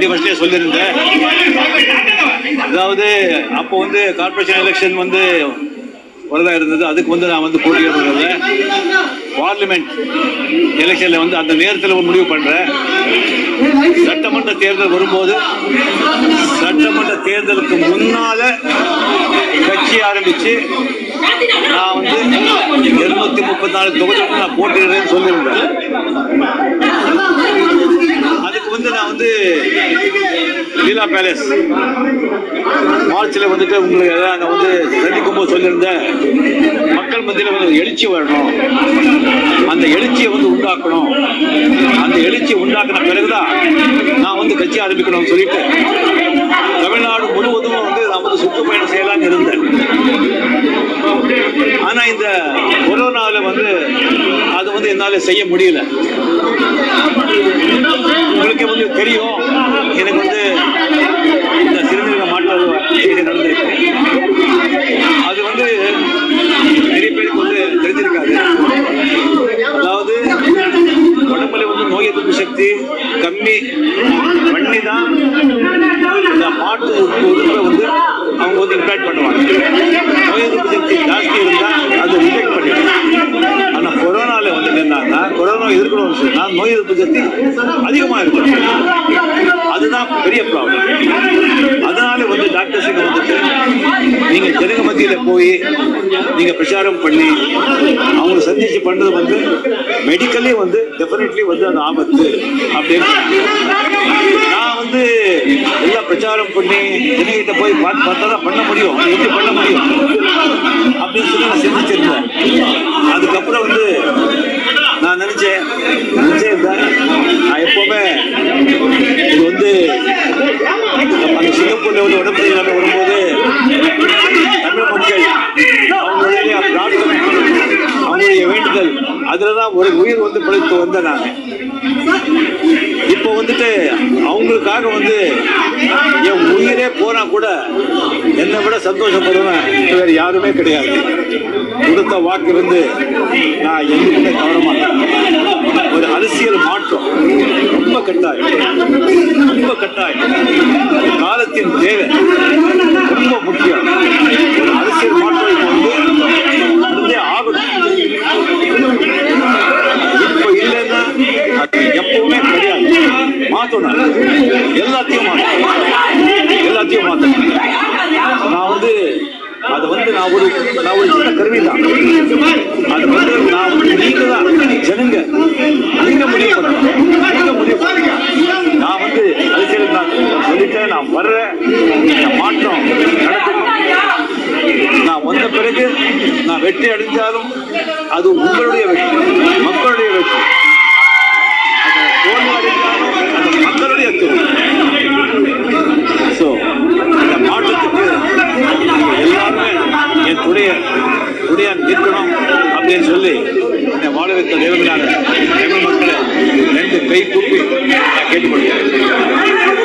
twenty ஃபர்ஸ்டே சொல்லியிருந்தேன் அதாவது அப்போ வந்து கார்பரேஷன் எலெக்ஷன் வந்து வரதா இருந்தது அதுக்கு வந்து நான் வந்து போட்டியிடுறதில்ல பார்லிமெண்ட் எலெக்ஷன்ல வந்து அந்த நேரத்தில் ஒரு முடிவு பண்றேன் சட்டமன்ற தேர்தல் வரும்போது சட்டமன்ற தேர்தலுக்கு முன்னால கட்சி ஆரம்பிச்சு நான் வந்து இருநூத்தி முப்பத்தி நாலு தொகுதிக்கு நான் போட்டியிடுறேன்னு சொல்லியிருந்தேன் அதுக்கு வந்து நான் வந்து லீலா பேலஸ் மார்ச்ல வந்துட்டு உங்களுக்கு எல்லாம் நான் வந்து சந்திக்கும் போது சொல்லியிருந்தேன் மக்கள் மத்தியில் வந்து ஒரு எழுச்சி வரணும் அந்த எழுச்சியை வந்து உண்டாக்கணும் அந்த எழுச்சியை உண்டாக்கின பிறகுதான் நான் வந்து கட்சி ஆரம்பிக்கணும்னு சொல்லிட்டு தமிழ்நாடு முழுவதும் வந்து நான் வந்து சுற்றுப்பயணம் செய்யலாம்னு இருந்தேன் ஆனா இந்த கொரோனால வந்து அது வந்து என்னால செய்ய முடியல உங்களுக்கே வந்து தெரியும் எனக்கு வந்து இந்த சிறுநீரக மாற்று சிகிச்சை நடந்திருக்கு அது வந்து நிறைய பேருக்கு வந்து தெரிஞ்சிருக்காது அதாவது உடம்புல வந்து நோய் எதிர்ப்பு சக்தி கம்மி பண்ணி தான் இந்த மாட்டு உறுப்பை வந்து அவங்க வந்து இம்ப்ளாக்ட் பண்ணுவாங்க நோய் எதிர்ப்பு சக்தி ஜாஸ்தி இருந்தா அது ரிஜெக்ட் பண்ணிடும் ஆனா கொரோனால வந்து என்னன்னா கொரோனா எதிர்க்கணும்னு சொன்னா நோய் எதிர்ப்பு சக்தி அதிகமா இருக்கும் அதுதான் பெரிய ப்ராப்ளம் அதனால வந்து டாக்டர்ஸுக்கு வந்துட்டு நீங்க ஜனங்க மத்தியில போய் நீங்க பிரச்சாரம் பண்ணி அவங்களை சந்திச்சு பண்றது வந்து மெடிக்கலி வந்து டெஃபினெட்லி வந்து அது ஆபத்து அப்படின்னு நான் வந்து எல்லாம் பிரச்சாரம் பண்ணி ஜனங்கிட்ட போய் பார்த்து பார்த்தா தான் பண்ண முடியும் அது எப்படி பண்ண முடியும் அப்படின்னு சொல்லி நான் சிந்திச்சிருந்தேன் அதுக்கப்புறம் வந்து நான் நினைச்சேன் நினைச்சேன் தான் நான் எப்பவுமே இது வந்து நம்ம அந்த சிங்கப்பூர்ல வந்து உடம்பு சரியில்லாம வரும்போது தமிழ் மக்கள் அவங்களுடைய பிரார்த்தனை அவங்களுடைய வேண்டுதல் அதுலதான் ஒரு உயிர் வந்து பிழைத்து வந்தேன் நான் இப்போ வந்துட்டு அவங்களுக்காக வந்து என் உயிரே போனா கூட என்னை விட சந்தோஷப்படுவேன் வேற யாருமே கிடையாது கொடுத்த வாக்கு வந்து நான் எதுக்குமே தவற மாட்டேன் ஒரு அரசியல் மாற்றம் ரொம்ப கட்டாயம் ரொம்ப கட்டாயம் காலத்தின் தேவை ரொம்ப முக்கியம் ஒரு அரசியல் மாற்றம் இப்போ வந்து இருந்தே ஆகணும் இப்போ இல்லைன்னா அது எப்பவுமே கிடையாது மாத்தணும் எல்லாத்தையும் மாத்தணும் எல்லாத்தையும் மாத்தணும் நான் வந்து அது வந்து நான் ஒரு நான் ஒரு சின்ன கருவி தான் அது வந்து நான் வந்து நீங்க தான் ஜனங்க நீங்க முடிவு பண்ணணும் நீங்க முடிவு பண்ணுங்க நான் வந்து அரசியல் நான் சொல்லிட்டேன் நான் வர்றேன் இந்த மாற்றம் நடக்கணும் நான் வந்த பிறகு நான் வெற்றி அடைஞ்சாலும் அது உங்களுடைய வெற்றி மக்களுடைய வெற்றி அது தோல்வி அடைந்தாலும் அது மக்களுடைய தோல்வி ஸோ இந்த மாற்றத்துக்கு நீங்க எல்லாருமே என் துணைய துணையா நிற்கணும் அப்படின்னு சொல்லி என்னை வாழ வைத்த தேவனான தமிழ் மக்களை ரெண்டு கை கூப்பி நான் கேட்டுக்கொள்கிறேன்